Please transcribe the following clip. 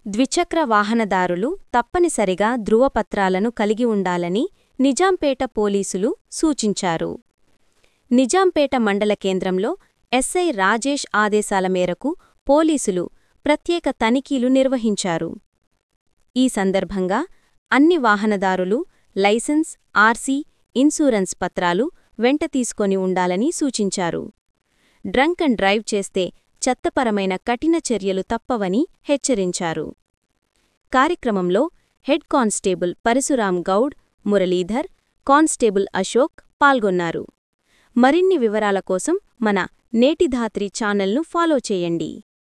ద్విచక్ర వాహనదారులు తప్పనిసరిగా ధృవపత్రాలను కలిగి ఉండాలని నిజాంపేట పోలీసులు సూచించారు నిజాంపేట మండల కేంద్రంలో ఎస్ఐ రాజేష్ ఆదేశాల మేరకు పోలీసులు ప్రత్యేక తనిఖీలు నిర్వహించారు ఈ సందర్భంగా అన్ని వాహనదారులు లైసెన్స్ ఆర్సీ ఇన్సూరెన్స్ పత్రాలు వెంట తీసుకొని ఉండాలని సూచించారు డ్రంక్ అండ్ డ్రైవ్ చేస్తే చట్టపరమైన కఠిన చర్యలు తప్పవని హెచ్చరించారు కార్యక్రమంలో head constable Parasuram Goud Muralidhar constable Ashok పాల్గొన్నారు మరిన్ని వివరాల కోసం మన నేటిధాత్రి ఛానల్ను ఫాలో చేయండి